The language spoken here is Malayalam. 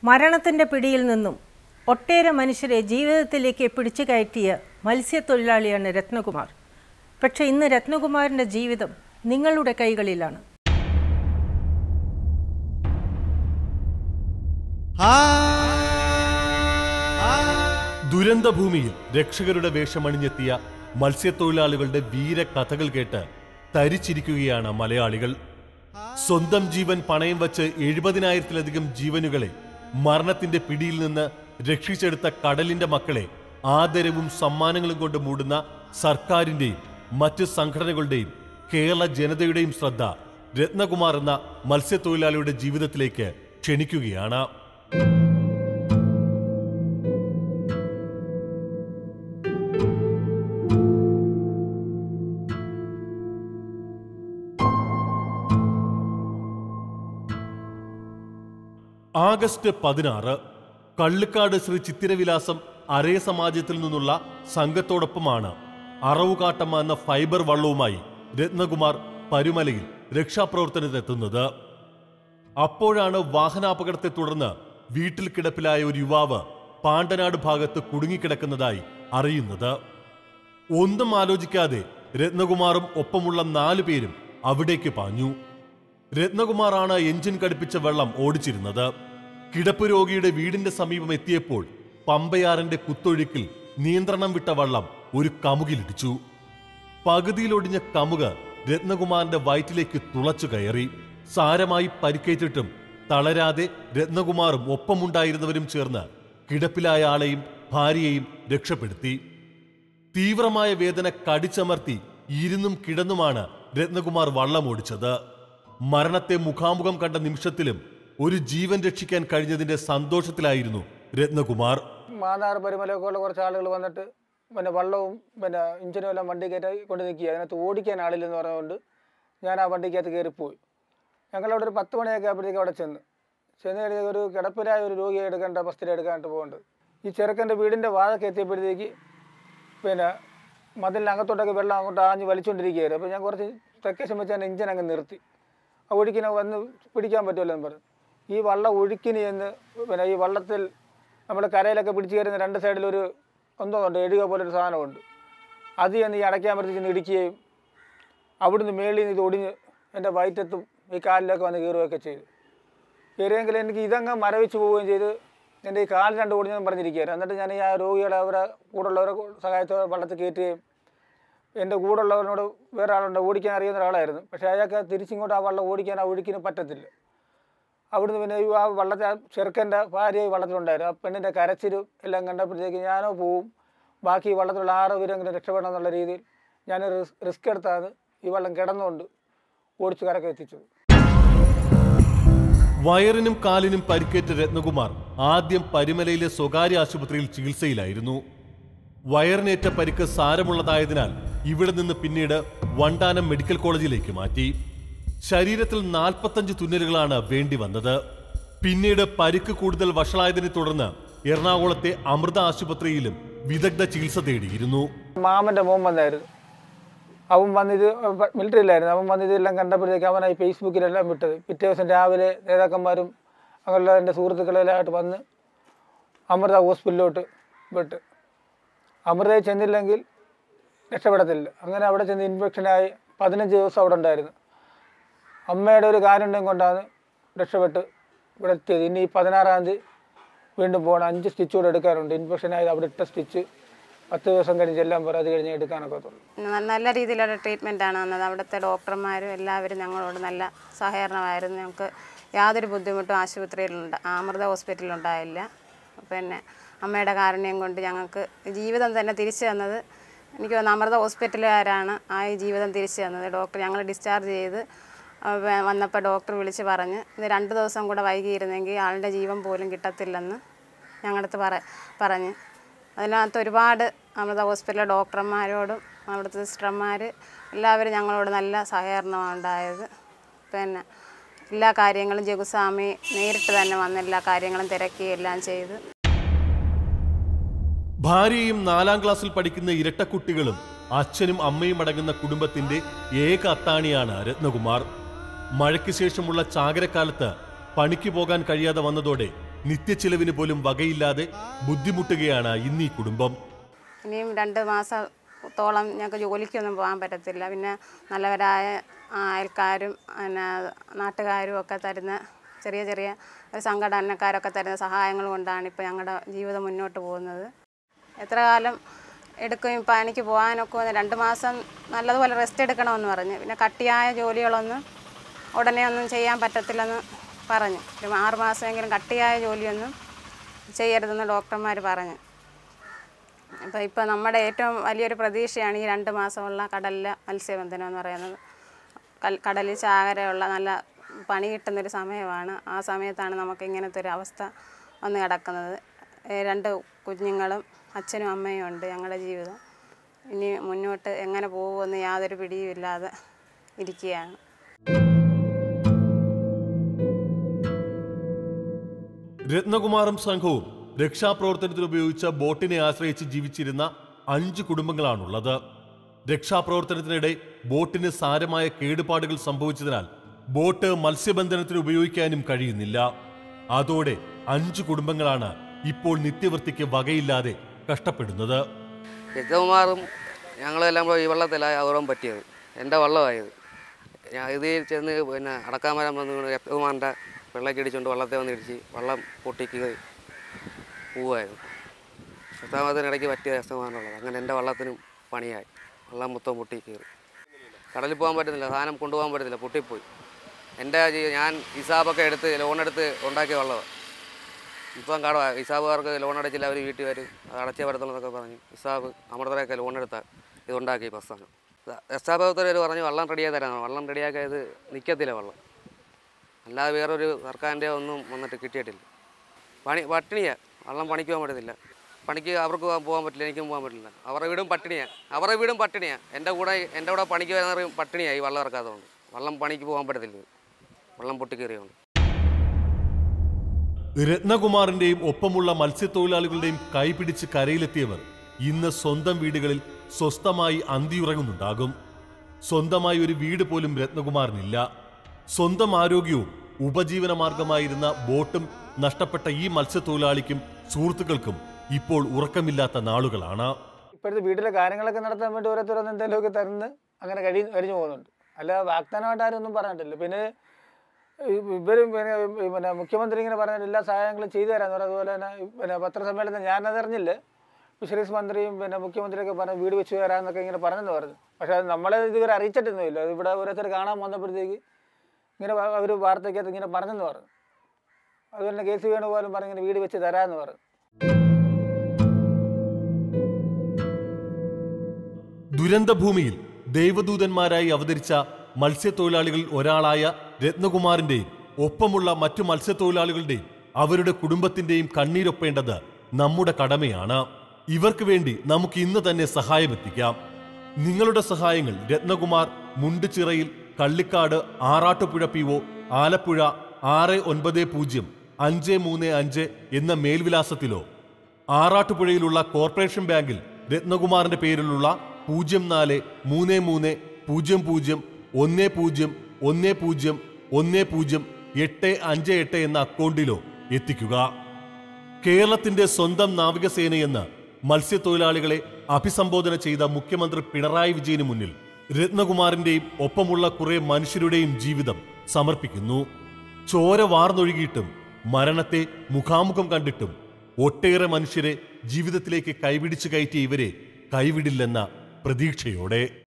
മരണത്തിൻ്റെ പിടിയിൽ നിന്നും ഒട്ടേറെ മനുഷ്യരെ ജീവിതത്തിലേക്ക് പിടിച്ചു കയറ്റിയ മത്സ്യത്തൊഴിലാളിയാണ് രത്നകുമാർ പക്ഷേ ഇന്ന് രത്നകുമാറിൻ്റെ ജീവിതം നിങ്ങളുടെ കൈകളിലാണ് ദുരന്തഭൂമിയിൽ രക്ഷകരുടെ വേഷമണിഞ്ഞെത്തിയ മത്സ്യത്തൊഴിലാളികളുടെ വീരകഥകൾ കേട്ട് തരിച്ചിരിക്കുകയാണ് മലയാളികൾ സ്വന്തം ജീവൻ പണയം വച്ച് എഴുപതിനായിരത്തിലധികം ജീവനുകളെ മരണത്തിന്റെ പിടിയിൽ നിന്ന് രക്ഷിച്ചെടുത്ത കടലിന്റെ മക്കളെ ആദരവും സമ്മാനങ്ങളും കൊണ്ട് മൂടുന്ന സർക്കാരിന്റെയും മറ്റ് സംഘടനകളുടെയും കേരള ജനതയുടെയും ശ്രദ്ധ രത്നകുമാർ എന്ന മത്സ്യത്തൊഴിലാളിയുടെ ജീവിതത്തിലേക്ക് ക്ഷണിക്കുകയാണ് ആഗസ്റ്റ് പതിനാറ് കള്ളിക്കാട് ശ്രീ ചിത്തിരവിലാസം അരയ സമാജത്തിൽ നിന്നുള്ള സംഘത്തോടൊപ്പമാണ് അറവുകാട്ടമ്മ എന്ന ഫൈബർ വള്ളവുമായി രത്നകുമാർ പരുമലയിൽ രക്ഷാപ്രവർത്തനത്തിനെത്തുന്നത് അപ്പോഴാണ് വാഹനാപകടത്തെ തുടർന്ന് വീട്ടിൽ കിടപ്പിലായ ഒരു യുവാവ് പാണ്ടനാട് ഭാഗത്ത് കുടുങ്ങിക്കിടക്കുന്നതായി അറിയുന്നത് ഒന്നും ആലോചിക്കാതെ രത്നകുമാറും ഒപ്പമുള്ള നാലു പേരും അവിടേക്ക് പാഞ്ഞു രത്നകുമാറാണ് എഞ്ചിൻ കടുപ്പിച്ച വെള്ളം ഓടിച്ചിരുന്നത് കിടപ്പ് രോഗിയുടെ വീടിന്റെ സമീപം എത്തിയപ്പോൾ പമ്പയാറിന്റെ കുത്തൊഴുക്കിൽ നിയന്ത്രണം വിട്ട വള്ളം ഒരു കമുകിലിടിച്ചു പകുതിയിലൊടിഞ്ഞ കമുക് രത്നകുമാറിന്റെ വയറ്റിലേക്ക് തുളച്ചു കയറി സാരമായി പരിക്കേറ്റിട്ടും തളരാതെ രത്നകുമാറും ഒപ്പമുണ്ടായിരുന്നവരും ചേർന്ന് കിടപ്പിലായ ആളെയും ഭാര്യയെയും രക്ഷപ്പെടുത്തി തീവ്രമായ വേദന കടിച്ചമർത്തി ഇരുന്നും കിടന്നുമാണ് രത്നകുമാർ വള്ളമോടിച്ചത് മരണത്തെ മുഖാമുഖം കണ്ട നിമിഷത്തിലും ഒരു ജീവൻ രക്ഷിക്കാൻ കഴിഞ്ഞതിന്റെ സന്തോഷത്തിലായിരുന്നു രത്നകുമാർ മാന്നാർ പരുമലൊക്കെ ഉള്ള കുറച്ച് ആളുകൾ വന്നിട്ട് പിന്നെ വള്ളവും പിന്നെ ഇഞ്ചിനും എല്ലാം വണ്ടി കയറ്റി കൊണ്ട് നിൽക്കുക അതിനകത്ത് ഓടിക്കാൻ ആളില്ലെന്ന് പറഞ്ഞുകൊണ്ട് ഞാൻ ആ വണ്ടിക്കകത്ത് കയറിപ്പോയി ഞങ്ങളവിടെ ഒരു പത്ത് മണിയൊക്കെ ആയപ്പോഴത്തേക്ക് അവിടെ ചെന്ന് ചെന്ന് കഴിഞ്ഞാൽ ഒരു കിടപ്പിലായ ഒരു രോഗിയെ എടുക്കേണ്ട ബസ്സിൽ എടുക്കാനായിട്ട് പോകുന്നുണ്ട് ഈ ചെറുക്കൻ്റെ വീടിൻ്റെ വാതൊക്കെ എത്തിയപ്പോഴത്തേക്ക് പിന്നെ മതിലിനകത്തോട്ടൊക്കെ വെള്ളം അങ്ങോട്ട് ആഞ്ഞ് വലിച്ചുകൊണ്ടിരിക്കുകയായിരുന്നു അപ്പോൾ ഞാൻ കുറച്ച് തെക്കേ ശ്രമിച്ച് ഞാൻ ഇഞ്ചിൻ അങ്ങ് നിർത്തി ആ ഒഴുക്കിനെ വന്ന് പിടിക്കാൻ പറ്റുമല്ലോ എന്ന് പറഞ്ഞു ഈ വള്ളം ഒഴുക്കിന് ചെന്ന് പിന്നെ ഈ വള്ളത്തിൽ നമ്മൾ കരയിലൊക്കെ പിടിച്ചു കയറുന്ന രണ്ട് സൈഡിൽ ഒരു എന്തോ ഉണ്ട് എഴുക പോലൊരു സാധനമുണ്ട് അത് ചെന്ന് ഈ അടയ്ക്കാൻ പറ്റി ചെന്ന് ഇടിക്കുകയും അവിടുന്ന് മേളിൽ നിന്ന് ഇത് ഒടിഞ്ഞ് എൻ്റെ വയറ്റത്തും ഈ കാലിലൊക്കെ വന്ന് കയറുകയൊക്കെ ചെയ്തു കയറിയെങ്കിൽ എനിക്ക് ഇതങ്ങ് മരവിച്ച് പോവുകയും ചെയ്ത് എൻ്റെ ഈ കാല് രണ്ട് ഓടിഞ്ഞെന്ന് പറഞ്ഞിരിക്കുകയായിരുന്നു എന്നിട്ട് ഞാൻ ഈ ആ രോഗികളെ അവരെ കൂടുള്ളവരെ സഹായത്തോടെ വള്ളത്തിൽ കയറ്റുകയും എൻ്റെ കൂടുള്ളവരോട് വേറെ ആളുണ്ട് ഓടിക്കാൻ അറിയുന്ന ഒരാളായിരുന്നു പക്ഷേ അയാൾക്ക് തിരിച്ചിങ്ങോട്ട് ആ വള്ളം ഓടിക്കാൻ ആ ഒഴുക്കിന് പറ്റത്തില്ല അവിടുന്ന് പിന്നെ ഈ ആ വള്ളത്തെ ആ ചെറുക്കൻ്റെ ഭാര്യ ഈ വള്ളത്തിലുണ്ടായിരുന്നു ആ പെണ്ണിൻ്റെ കരച്ചിലും എല്ലാം കണ്ടപ്പോഴത്തേക്ക് ഞാനോ പോവും ബാക്കി ഈ വള്ളത്തിലുള്ള ആറ് പേരെങ്കിലും രക്ഷപ്പെടണം എന്നുള്ള രീതിയിൽ ഞാൻ റിസ്ക് എടുത്താണ് ഈ വള്ളം കിടന്നുകൊണ്ട് ഓടിച്ച് കരക്ക് എത്തിച്ചത് വയറിനും കാലിനും പരിക്കേറ്റ രത്നകുമാർ ആദ്യം പരുമലയിലെ സ്വകാര്യ ആശുപത്രിയിൽ ചികിത്സയിലായിരുന്നു വയറിനേറ്റ പരിക്ക് സാരമുള്ളതായതിനാൽ ഇവിടെ നിന്ന് പിന്നീട് വണ്ടാനം മെഡിക്കൽ കോളേജിലേക്ക് മാറ്റി ശരീരത്തിൽ നാൽപ്പത്തഞ്ച് തുന്നലുകളാണ് വേണ്ടി വന്നത് പിന്നീട് പരിക്ക് കൂടുതൽ വഷളായതിനെ തുടർന്ന് എറണാകുളത്തെ അമൃത ആശുപത്രിയിലും വിദഗ്ധ ചികിത്സ തേടിയിരുന്നു മാമൻ്റെ മോൻ വന്നായിരുന്നു അവൻ വന്നിത് മിലിറ്ററിയിലായിരുന്നു അവൻ വന്നിത് എല്ലാം കണ്ടപ്പോഴത്തേക്ക് അവനായി ഫേസ്ബുക്കിലെല്ലാം വിട്ടത് പിറ്റേ ദിവസം രാവിലെ നേതാക്കന്മാരും അങ്ങനെയുള്ള എൻ്റെ സുഹൃത്തുക്കളെല്ലാമായിട്ട് വന്ന് അമൃത ഹോസ്പിറ്റലിലോട്ട് വിട്ട് അമൃതയിൽ ചെന്നില്ലെങ്കിൽ രക്ഷപ്പെടത്തില്ല അങ്ങനെ അവിടെ ചെന്ന് ഇൻഫെക്ഷനായി പതിനഞ്ച് ദിവസം അവിടെ ഉണ്ടായിരുന്നു അമ്മയുടെ ഒരു കാരുണ്യം കൊണ്ടാണ് രക്ഷപ്പെട്ട് ഇവിടെ എത്തിയത് ഇനി ഈ പതിനാറാം തീയതി വീണ്ടും പോകണം അഞ്ച് സ്റ്റിച്ച് കൂടെ എടുക്കാനുണ്ട് ഇൻഫെക്ഷൻ ആയത് അവിടെ ഇട്ട സ്റ്റിച്ച് പത്ത് ദിവസം കഴിഞ്ഞ് ചെല്ലാൻ പറ അത് കഴിഞ്ഞ് എടുക്കാനൊക്കെ ഉള്ളൂ ന- നല്ല രീതിയിലുള്ള ട്രീറ്റ്മെൻറ്റാണ് വന്നത് അവിടുത്തെ ഡോക്ടർമാരും എല്ലാവരും ഞങ്ങളോട് നല്ല സഹകരണമായിരുന്നു ഞങ്ങൾക്ക് യാതൊരു ബുദ്ധിമുട്ടും ആശുപത്രിയിലുണ്ട് അമൃത ഹോസ്പിറ്റലിലുണ്ടായില്ല പിന്നെ അമ്മയുടെ കാരുണ്യം കൊണ്ട് ഞങ്ങൾക്ക് ജീവിതം തന്നെ തിരിച്ചു തന്നത് എനിക്ക് തോന്നുന്നു അമൃത ഹോസ്പിറ്റലുകാരാണ് ആ ഈ ജീവിതം തിരിച്ചു തന്നത് ഡോക്ടർ ഞങ്ങൾ ഡിസ്ചാർജ് ചെയ്ത് ആ, വ- വന്നപ്പോൾ ഡോക്ടർ വിളിച്ച് പറഞ്ഞ് ഇത് രണ്ട് ദിവസം കൂടെ വൈകിയിരുന്നെങ്കിൽ ആളുടെ ജീവൻ പോലും കിട്ടത്തില്ലെന്ന് ഞങ്ങളുടെ അടുത്ത് പറ പറഞ്ഞ് അതിനകത്ത് ഒരുപാട് അമൃത ഹോസ്പിറ്റലിലെ ഡോക്ടർമാരോടും അവിടുത്തെ സിസ്റ്റർമാർ എല്ലാവരും ഞങ്ങളോട് നല്ല സഹകരണമാണ് ഉണ്ടായത് പിന്നെ എല്ലാ കാര്യങ്ങളും ജഗുസ്വാമി നേരിട്ട് തന്നെ വന്ന് എല്ലാ കാര്യങ്ങളും തിരക്കുകയും എല്ലാം ചെയ്ത് ഭാര്യയും നാലാം ക്ലാസ്സിൽ പഠിക്കുന്ന ഇരട്ടക്കുട്ടികളും അച്ഛനും അമ്മയും അടങ്ങുന്ന കുടുംബത്തിന്റെ ഏക അത്താണിയാണ് രത്നകുമാർ മഴയ്ക്ക് ശേഷമുള്ള ചാകരക്കാലത്ത് പണിക്ക് പോകാൻ കഴിയാതെ വന്നതോടെ നിത്യച്ചിലവിന് പോലും വകയില്ലാതെ ബുദ്ധിമുട്ടുകയാണ് ഇന്നീ കുടുംബം ഇനിയും രണ്ട് മാസത്തോളം ഞങ്ങൾക്ക് ജോലിക്കൊന്നും പോകാൻ പറ്റത്തില്ല പിന്നെ നല്ലവരായ അയൽക്കാരും പിന്നെ നാട്ടുകാരും ഒക്കെ തരുന്ന ചെറിയ ചെറിയ ഒരു സംഘടനക്കാരൊക്കെ തരുന്ന സഹായങ്ങൾ കൊണ്ടാണ് ഇപ്പോൾ ഞങ്ങളുടെ ജീവിതം മുന്നോട്ട് പോകുന്നത് എത്ര കാലം എടുക്കും ഇപ്പം എനിക്ക് പോകാനൊക്കെ വന്ന് രണ്ട് മാസം നല്ലതുപോലെ റെസ്റ്റ് എടുക്കണമെന്ന് പറഞ്ഞ് പിന്നെ കട്ടിയായ ജോലികളൊന്നും ഉടനെ ഒന്നും ചെയ്യാൻ പറ്റത്തില്ലെന്ന് പറഞ്ഞു ഒരു ആറ് മാസമെങ്കിലും കട്ടിയായ ജോലിയൊന്നും ചെയ്യരുതെന്ന് ഡോക്ടർമാർ പറഞ്ഞു അപ്പോൾ ഇപ്പോൾ നമ്മുടെ ഏറ്റവും വലിയൊരു പ്രതീക്ഷയാണ് ഈ രണ്ട് മാസമുള്ള കടലിലെ മത്സ്യബന്ധനം എന്ന് പറയുന്നത് കൽ കടലിൽ ചാകരയുള്ള നല്ല പണി കിട്ടുന്നൊരു സമയമാണ് ആ സമയത്താണ് നമുക്ക് ഇങ്ങനത്തെ ഒരു അവസ്ഥ വന്ന് കിടക്കുന്നത് ഏ, രണ്ട് കുഞ്ഞുങ്ങളും അച്ഛനും അമ്മയും ഉണ്ട് ഞങ്ങളുടെ ജീവിതം ഇനി മുന്നോട്ട് എങ്ങനെ പോകുമെന്ന് യാതൊരു പിടിയും ഇല്ലാതെ ഇരിക്കുകയാണ് രത്നകുമാറും സംഘവും രക്ഷാപ്രവർത്തനത്തിന് ഉപയോഗിച്ച ബോട്ടിനെ ആശ്രയിച്ച് ജീവിച്ചിരുന്ന അഞ്ച് കുടുംബങ്ങളാണുള്ളത് രക്ഷാപ്രവർത്തനത്തിനിടെ ബോട്ടിന് സാരമായ കേടുപാടുകൾ സംഭവിച്ചതിനാൽ ബോട്ട് മത്സ്യബന്ധനത്തിന് ഉപയോഗിക്കാനും കഴിയുന്നില്ല അതോടെ അഞ്ച് കുടുംബങ്ങളാണ് ഇപ്പോൾ നിത്യവൃത്തിക്ക് വകയില്ലാതെ കഷ്ടപ്പെടുന്നത് യജമാറും ഞങ്ങളെല്ലാം കൂടെ ഈ വെള്ളത്തിലായി അപകടം പറ്റിയത് എൻ്റെ വള്ളമായത് ഞാൻ ഇതിൽ ചെന്ന് പിന്നെ അടക്കാൻ വരാൻ വന്ന് വീണ് യജമാൻ്റെ വെള്ളമൊക്കെ ഇടിച്ചുകൊണ്ട് വള്ളത്തെ വന്ന് ഇടിച്ച് വള്ളം പൊട്ടിക്കുക പോവായിരുന്നു യജമാനത്തിനിടയ്ക്ക് പറ്റിയ യജമാനുള്ളത് അങ്ങനെ എൻ്റെ വള്ളത്തിനും പണിയായി വള്ളം മൊത്തം പൊട്ടി കയറി കടലിൽ പോകാൻ പറ്റുന്നില്ല സാധനം കൊണ്ടുപോകാൻ പറ്റത്തില്ല പൊട്ടിപ്പോയി എൻ്റെ ജീ- ഞാൻ ഇസാബൊക്കെ എടുത്ത് ലോൺ എടുത്ത് ഉണ്ടാക്കിയ വള്ളമാണ് ഇപ്പം കട ഇസാബുകാർക്ക് ലോൺ അടച്ചില്ല അവർ വീട്ടിൽ വരും അത് അടച്ചേ വരത്തുള്ളതൊക്കെ പറഞ്ഞു ഇസാബ് അമൃതരൊക്കെ ലോൺ എടുത്ത ഇതുണ്ടാക്കി പ്രസ്ഥാനം രക്ഷാപ്രവർത്തകർ പറഞ്ഞു വെള്ളം റെഡിയാക്കി തരാൻ വെള്ളം റെഡിയാക്കി ഇത് നിൽക്കത്തില്ല വെള്ളം അല്ലാതെ വേറൊരു സർക്കാരിൻ്റെ ഒന്നും വന്നിട്ട് കിട്ടിയിട്ടില്ല പണി പട്ടിണിയാണ് വെള്ളം പണിക്ക് പോകാൻ പറ്റത്തില്ല പണിക്ക് അവർക്ക് പോകാൻ പോകാൻ പറ്റില്ല എനിക്കും പോകാൻ പറ്റില്ല അവരുടെ വീടും പട്ടിണിയാണ് അവരുടെ വീടും പട്ടിണിയാണ് എൻ്റെ കൂടെ എൻ്റെ കൂടെ പണിക്ക് വരുന്നവരും പട്ടിണിയായി വെള്ളം ഇറക്കാത്തതുകൊണ്ട് വെള്ളം പണിക്ക് പോകാൻ പറ്റത്തില്ല വെള്ളം പൊട്ടിക്കേറിയുകൊണ്ട് രത്നകുമാറിന്റെയും ഒപ്പമുള്ള മത്സ്യത്തൊഴിലാളികളുടെയും കൈപിടിച്ച് കരയിലെത്തിയവർ ഇന്ന് സ്വന്തം വീടുകളിൽ സ്വസ്ഥമായി അന്തിയുറങ്ങുന്നുണ്ടാകും സ്വന്തമായി ഒരു വീട് പോലും രത്നകുമാറിനില്ല സ്വന്തം ആരോഗ്യവും ഉപജീവന മാർഗമായിരുന്ന ബോട്ടും നഷ്ടപ്പെട്ട ഈ മത്സ്യത്തൊഴിലാളിക്കും സുഹൃത്തുക്കൾക്കും ഇപ്പോൾ ഉറക്കമില്ലാത്ത നാളുകളാണ് ഇപ്പോഴത്തെ വീട്ടിലെ കാര്യങ്ങളൊക്കെ നടത്താൻ വേണ്ടി ഓരോരുത്തരൊന്നും എന്തെങ്കിലുമൊക്കെ തരുന്ന് അങ്ങനെ കഴി കഴിഞ്ഞു പോകുന്നുണ്ട് അല്ല വാഗ്ദാനമായിട്ട് ആരും ഒന്നും പറഞ്ഞിട്ടില്ല പിന്നെ ഈ ഇവരും പിന്നെ ഈ പിന്നെ മുഖ്യമന്ത്രി ഇങ്ങനെ പറഞ്ഞ എല്ലാ സഹായങ്ങളും ചെയ്തു തരാമെന്ന് പറഞ്ഞു അതുപോലെ തന്നെ ഈ പിന്നെ പത്രസമ്മേളനത്തിൽ ഞാനത് അറിഞ്ഞില്ല ഫിഷറീസ് മന്ത്രിയും പിന്നെ മുഖ്യമന്ത്രിയൊക്കെ പറഞ്ഞു വീട് വെച്ച് തരാമെന്നൊക്കെ ഇങ്ങനെ പറഞ്ഞെന്ന് പറഞ്ഞു പക്ഷേ അത് നമ്മളെ ഇതുവരെ അറിയിച്ചിട്ടൊന്നുമില്ല അത് ഇവിടെ ഓരോരുത്തർ കാണാൻ വന്നപ്പോഴത്തേക്ക് ഇങ്ങനെ അവർ വാർത്തയ്ക്കകത്ത് ഇങ്ങനെ പറഞ്ഞെന്ന് പറഞ്ഞു അതുപോലെ തന്നെ കെ സി വേണുപോലും പറഞ്ഞു ഇങ്ങനെ വീട് വെച്ച് തരാമെന്ന് പറഞ്ഞു ദുരന്തഭൂമിയിൽ ദൈവദൂതന്മാരായി അവതരിച്ച മത്സ്യത്തൊഴിലാളികളിൽ ഒരാളായ രത്നകുമാറിന്റെയും ഒപ്പമുള്ള മറ്റു മത്സ്യത്തൊഴിലാളികളുടെയും അവരുടെ കുടുംബത്തിന്റെയും കണ്ണീരൊപ്പേണ്ടത് നമ്മുടെ കടമയാണ് ഇവർക്ക് വേണ്ടി നമുക്ക് ഇന്ന് തന്നെ സഹായമെത്തിക്കാം നിങ്ങളുടെ സഹായങ്ങൾ രത്നകുമാർ മുണ്ടുചിറയിൽ കള്ളിക്കാട് ആറാട്ടുപുഴ പി ഒ ആലപ്പുഴ ആറ് ഒൻപത് പൂജ്യം അഞ്ച് മൂന്ന് അഞ്ച് എന്ന മേൽവിലാസത്തിലോ ആറാട്ടുപുഴയിലുള്ള കോർപ്പറേഷൻ ബാങ്കിൽ രത്നകുമാറിന്റെ പേരിലുള്ള പൂജ്യം നാല് മൂന്ന് മൂന്ന് പൂജ്യം പൂജ്യം ഒന്ന് പൂജ്യം ഒന്ന് പൂജ്യം ഒന്ന് പൂജ്യം എട്ട് അഞ്ച് എട്ട് എന്ന അക്കൗണ്ടിലോ എത്തിക്കുക കേരളത്തിന്റെ സ്വന്തം നാവികസേനയെന്ന് മത്സ്യത്തൊഴിലാളികളെ അഭിസംബോധന ചെയ്ത മുഖ്യമന്ത്രി പിണറായി വിജയന് മുന്നിൽ രത്നകുമാറിന്റെയും ഒപ്പമുള്ള കുറെ മനുഷ്യരുടെയും ജീവിതം സമർപ്പിക്കുന്നു ചോര വാർന്നൊഴുകിയിട്ടും മരണത്തെ മുഖാമുഖം കണ്ടിട്ടും ഒട്ടേറെ മനുഷ്യരെ ജീവിതത്തിലേക്ക് കൈപിടിച്ചു കയറ്റിയ ഇവരെ കൈവിടില്ലെന്ന പ്രതീക്ഷയോടെ